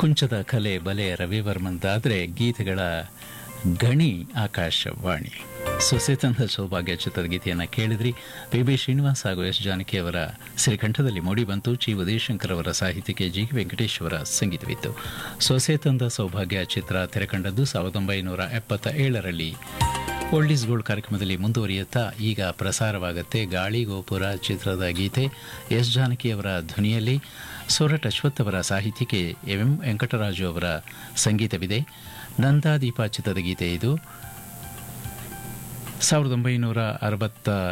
ಕುಂಚದ ಕಲೆ ಬಲೆ ರವಿವರ್ಮಂತಾದರೆ ಗೀತೆಗಳ ಗಣಿ ಆಕಾಶವಾಣಿ ಸೊಸೆತನದ ಸೌಭಾಗ್ಯ ಚಿತ್ರದ ಗೀತೆಯನ್ನು ಕೇಳಿದ್ರಿ ಪಿ ಬಿ ಶ್ರೀನಿವಾಸ್ ಹಾಗೂ ಎಸ್ ಜಾನಕಿ ಅವರ ಶ್ರೀಕಂಠದಲ್ಲಿ ಮೂಡಿಬಂತು ಚಿ ಉದಯಶಂಕರ್ ಅವರ ಸಾಹಿತ್ಯಕ್ಕೆ ಜಿ ವೆಂಕಟೇಶ್ ಅವರ ಸಂಗೀತವಿತ್ತು ಸೊಸೆತನದ ಸೌಭಾಗ್ಯ ಚಿತ್ರ ತೆರೆಕಂಡದ್ದು ಸಾವಿರದ ಒಂಬೈನೂರ ಎಪ್ಪತ್ತ ಏಳರಲ್ಲಿ ಓಲ್ಡ್ ಈಸ್ ಗೋಲ್ಡ್ ಕಾರ್ಯಕ್ರಮದಲ್ಲಿ ಮುಂದುವರಿಯುತ್ತಾ ಈಗ ಪ್ರಸಾರವಾಗುತ್ತೆ ಗಾಳಿ ಗೋಪುರ ಚಿತ್ರದ ಗೀತೆ ಎಸ್ ಜಾನಕಿ ಅವರ ಧ್ವನಿಯಲ್ಲಿ ಸೊರಟ್ ಅಶ್ವಥ್ ಅವರ ಸಾಹಿತ್ಯಕ್ಕೆ ಎಂ ವೆಂಕಟರಾಜು ಅವರ ಸಂಗೀತವಿದೆ ನಂದಾದೀಪ ಚಿತ್ರದ ಗೀತೆ ಇದು ಸಾವಿರದ ಒಂಬೈನೂರ ಅರವತ್ತ